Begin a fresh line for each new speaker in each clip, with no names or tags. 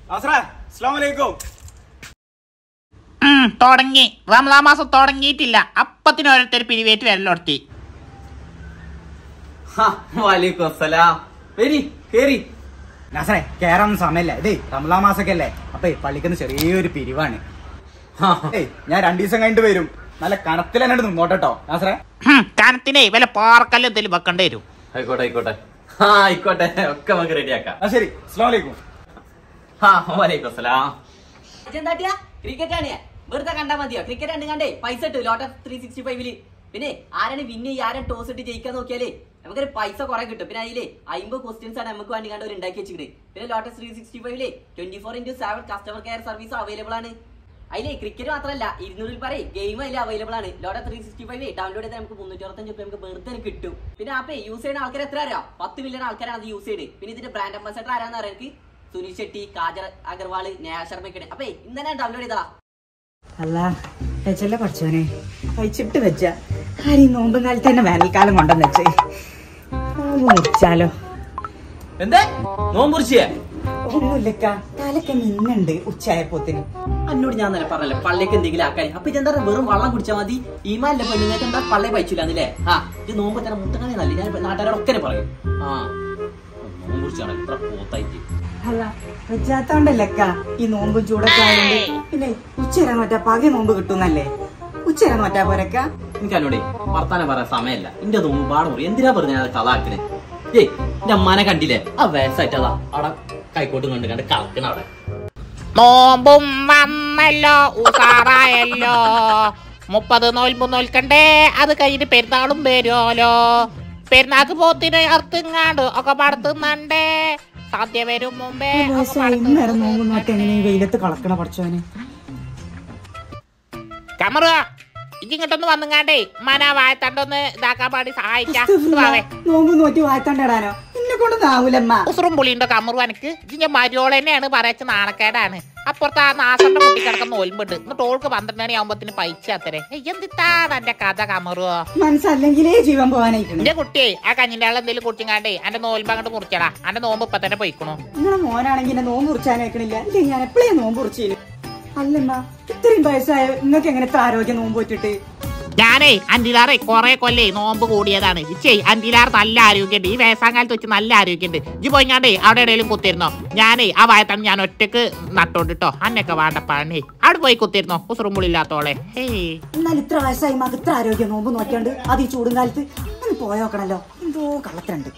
അസ്സലാമലൈക്കും
ഉം, തുടങ്ങി റംസാൻ മാസം തുടങ്ങിയിട്ടില്ല അപ്പത്തിന് ഓരോരുത്തർ പിരിവേറ്റ് വരലോർത്തി
വാലേക്കും അസ്സലാം വരി കേറി
നാസറേ കേറാൻ സമയല്ലേ ഇതേ റംലാ മാസൊക്കെ അല്ലേ അപ്പൊ പള്ളിക്കുന്ന ചെറിയൊരു പിരിവാണ് ഏയ് ഞാൻ രണ്ടു ദിവസം കഴിഞ്ഞിട്ട് വരും നല്ല കണത്തിൽ തന്നെ നിന്നോട്ടോ നാസറേ
കനത്തിനെ വല്ല പാർക്കല്ലും എന്തെങ്കിലും വെക്കേണ്ടി വരും
ആയിക്കോട്ടെ ആയിക്കോട്ടെ ആ ആയിക്കോട്ടെ ഒക്കെ നമുക്ക് റെഡിയാക്കാം
ആ ശരി അസ്സലാമലൈക്കും
ആ വാലേക്കും അസ്സലാം
എന്താട്ടിയാ ക്രിക്കറ്റ് ആണ് വെറുതെ കണ്ടാ മതിയോ ക്രിക്കറ്റ് കണ്ട് കണ്ടേ പൈസ ഇട്ടു ലോട്ട് ഓഫ് ത്രീ സിക്സ്റ്റി ഫൈവില് പിന്നെ ആരാണ് വിന്ന് ചെയ്യും ആരാണ് ടോസ് ഇട്ട് ജയിക്കാൻ നോക്കിയാലേ നമുക്കൊരു പൈസ കുറെ കിട്ടും പിന്നെ അതിലെ അമ്പത് ക്വസ്റ്റ്യൻസ് ആണ് നമുക്ക് വേണ്ടി കണ്ട് ഒരു ഉണ്ടാക്കി വെച്ചിട്ട് പിന്നെ ലോട്ടസ് ത്രീ സിക്സ്റ്റി ഫൈവിലെ twenty four into seven customer care service available ആണ് അതിലെ ക്രിക്കറ്റ് മാത്രമല്ല ഇരുന്നൂറിൽ പറയും ഗെയിം അതിൽ അവൈലബിൾ ആണ് Lotus three sixty five download ചെയ്താൽ നമുക്ക് മുന്നൂറ്റി അറുപത്തഞ്ച് രൂപ നമുക്ക് വെറുതെ കിട്ടും പിന്നെ ആപ്പേ യൂസ് ചെയ്യുന്ന ആൾക്കാർ എത്ര അറിയാം പത്ത് മില്യൺ ആൾക്കാരാണ് അത് യൂസ് ചെയ്യുന്നത് പിന്നെ ഇതിന്റെ ബ്രാൻഡ് അംബാസഡർ ആരാന്ന് അറിയാം എനിക്ക് സുനിൽ ഷെട്ടി കാജർ അഗർവാൾ നേഹ ശർമ്മയൊക്കെ അപ്പേ ഇന്നലെ ഡൗൺലോഡ് ചെയ്താ
അല്ല വെച്ചല്ലേ പഠിച്ചോനെ കഴിച്ചിട്ട് വെച്ച ആര് ഈ നോമ്പും കാലത്ത് തന്നെ വേനൽക്കാലം കൊണ്ടെന്ന് വെച്ചേ നോമ്പ് മുറിച്ചാലോ
എന്തേ നോമ്പുറിച്ചിയേ
ഒന്നുമില്ലക്ക തലക്കെ മിന്നുണ്ട് ഉച്ചയായപ്പോത്തിന്
എന്നോട് ഞാൻ തന്നെ പറഞ്ഞല്ലേ പള്ളിക്ക് എന്തെങ്കിലും ആക്കാൻ അപ്പൊ ഇതെന്താ പറയാ, വെറും വെള്ളം കുടിച്ചാൽ മതി ഈമാല്ലേ പെണ്ണുങ്ങൾക്ക് എന്താ പള്ളി പയിച്ചില്ലാന്നില്ലേ ആ ഇത് നോമ്പ് തന്നെ മുട്ടക്കണേ നല്ല ഞാൻ നാട്ടുകാരോടൊക്കെ പറയും ആ നോമ്പ് കുടിച്ചാണ് ഇത്ര പോത്തായിട്ട്
അല്ല വെച്ചാത്തോണ്ടല്ലക്ക ഈ നോമ്പും ചൂടൊക്കെ ആയതുകൊണ്ട് പിന്നെ ഉച്ചവരെ മറ്റാ പകി നോമ്പ് കിട്ടുന്നല്ലേ ഉച്ചവരെ മറ്റാ പോരക്ക
എനിക്ക് എന്നോടേ വർത്താനം പറയാൻ സമയമല്ല എന്റെ നോമ്പ് പാട് മുറി എന്തിനാ പറഞ്ഞ കഥ ആക്കണേ ഏയ് എന്റെ അമ്മാനെ കണ്ടില്ലേ ആ വയസ്സായിട്ട് അതാ അവിടെ കൈക്കോട്ടും കണ്ട് കണ്ട് കളക്കണ അവിടെ
നോമ്പും വന്നല്ലോ ഉസാറായല്ലോ മുപ്പത് നോൽമ്പ് നോൽക്കണ്ടേ അത് കഴിഞ്ഞിട്ട് പെരുന്നാളും വരുമല്ലോ പെരുന്നാൾക്ക് പോത്തിന് അർത്തിങ്ങാണ്ട് ഒക്കെ പടത്തുന്നുണ്ടേ സദ്യ വരും മുമ്പേ ഒക്കെ
ഇന്നേരം നോമ്പ് നോട്ട് എങ്ങനെ ഈ വെയിലത്ത് കളക്കണ പഠിച്ചോനെ
കമറ ഇങ്ങോട്ടൊന്ന് വന്നുങ്ങാണ്ടേ മന വായത്തണ്ടൊന്ന് ഇതാക്കാൻ പാടി സഹായിച്ചാവേ
നോമ്പ് നോറ്റി വായത്തണ്ടിടാനോ എന്നെ കൊണ്ടൊന്നും ആവൂലമ്മ
ഉസുറും പുളിയുണ്ടോ കമറു എനിക്ക് ഇതിന്റെ മരിയോൾ തന്നെയാണ് പറയച്ച നാണക്കേടാണ് അപ്പുറത്ത് ആ നാസന്റെ കുട്ടി കിടക്കുന്ന ഓൽമ്പുണ്ട് എന്നിട്ട് ഓൾക്ക് പന്ത്രണ്ട് മണി ആകുമ്പത്തിന് പൈച്ച അത്തരെ എന്തിട്ടാണ് എന്റെ കഥ കമറുവോ
മനസ്സല്ലെങ്കിലേ ജീവൻ പോവാനായിട്ടുണ്ട്
എന്റെ കുട്ടിയെ ആ കഞ്ഞിന്റെ ആൾ എന്തെങ്കിലും കുടിച്ചിങ്ങാണ്ടേ എന്റെ നോൽമ്പ് അങ്ങോട്ട് മുറിച്ചടാ എന്റെ നോമ്പ് ഇപ്പൊ തന്നെ പോയിക്കണു
നിങ്ങളെ മോനാണെങ്കിൽ എന്നെ നോമ്പ് കുറിച്ചാൻ വെക്കണില്ല ഇല്ല ഞാൻ എപ്പോഴേ നോമ്പ് കുറിച്ചില്ല അല്ലമ്മ ഇത്രയും വയസ്സായ നിങ്ങൾക്ക് എങ്ങനെ ഇത്ര ആരോഗ്യം നോമ്പ് വെച്ചിട്ട്
ഞാനേ അന്റിലാറെ കൊറേ കൊല്ലേ നോമ്പ് കൂടിയതാണ് ഇച്ചേ അന്റിലാർ നല്ല ആരോഗ്യമുണ്ട് ഈ വേസാങ്കാലത്ത് വെച്ച് നല്ല ആരോഗ്യമുണ്ട് ഇജ്ജ് പോയിങ്ങാണ്ടേ അവിടെ എവിടെയെങ്കിലും കുത്തിരുന്നോ ഞാനേ ആ വായത്താണ് ഞാൻ ഒറ്റക്ക് നട്ടോണ്ടിട്ടോ അന്നൊക്കെ വേണ്ടപ്പാണേ അവിടെ പോയി കുത്തിരുന്നോ ഉസുറുമ്പുളില്ലാത്തോളെ ഹേയ്
എന്നാൽ ഇത്ര വയസ്സായി മക ഇത്ര ആരോഗ്യം നോമ്പ് നോക്കിയാണ്ട് അത് ഈ ചൂടും കാലത്ത് ഒന്ന് പോയോക്കണല്ലോ എന്തോ കള്ളത്തിനുണ്ട്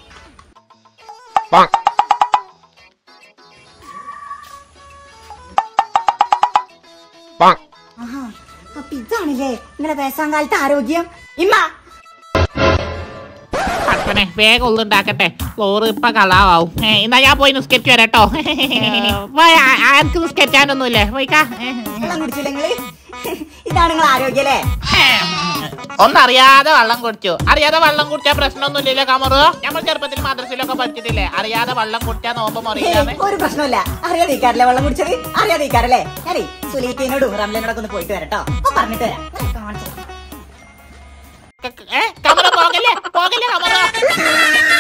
ആഹാ, അപ്പൊ ഇതാണല്ലേ നിങ്ങളെ വയസ്സാങ്കാലത്തെ ആരോഗ്യം ഇമ്മ
പത്തനെ വേഗം ഉള്ളുണ്ടാക്കട്ടെ ഫ്ലോറ് ഇപ്പൊ കളാവും ഏ, എന്നാ ഞാൻ പോയി നിസ്കരിച്ചു വരാട്ടോ പോയി, ആ- ആർക്ക് നിസ്കരിക്കാനൊന്നുമില്ലേ പോയിക്കാ ഏ,
വെള്ളം കുടിച്ചില്ല നിങ്ങള് ഇതാണ് നിങ്ങൾ ആരോഗ്യം അല്ലേ
ഒന്നറിയാതെ വെള്ളം കുടിച്ചു അറിയാതെ വെള്ളം കുടിച്ചാൽ പ്രശ്നമൊന്നുമില്ലല്ലോ കമറു നമ്മൾ ചെറുപ്പത്തിൽ മദ്രസയിലൊക്കെ പഠിച്ചിട്ടില്ലേ അറിയാതെ വെള്ളം കുടിച്ചാൽ നോമ്പ് മുറിയില്ലാന്ന്
ഒരു പ്രശ്നമില്ല അറിയാതെ ഇക്കാരല്ലേ വെള്ളം കുടിച്ചത് അറിയാതെ ഇക്കാരല്ലേ ഞാനേ സുലീറ്റിനോടും റംലനോടൊക്കെ ഒന്ന് പോയിട്ട് വരട്ടോ അപ്പൊ പറഞ്ഞിട്ട് വരാം ഞാൻ കാണിച്ചു തരാം.
ഏ കമറ പോകല്ലേ പോകല്ലേ കമറ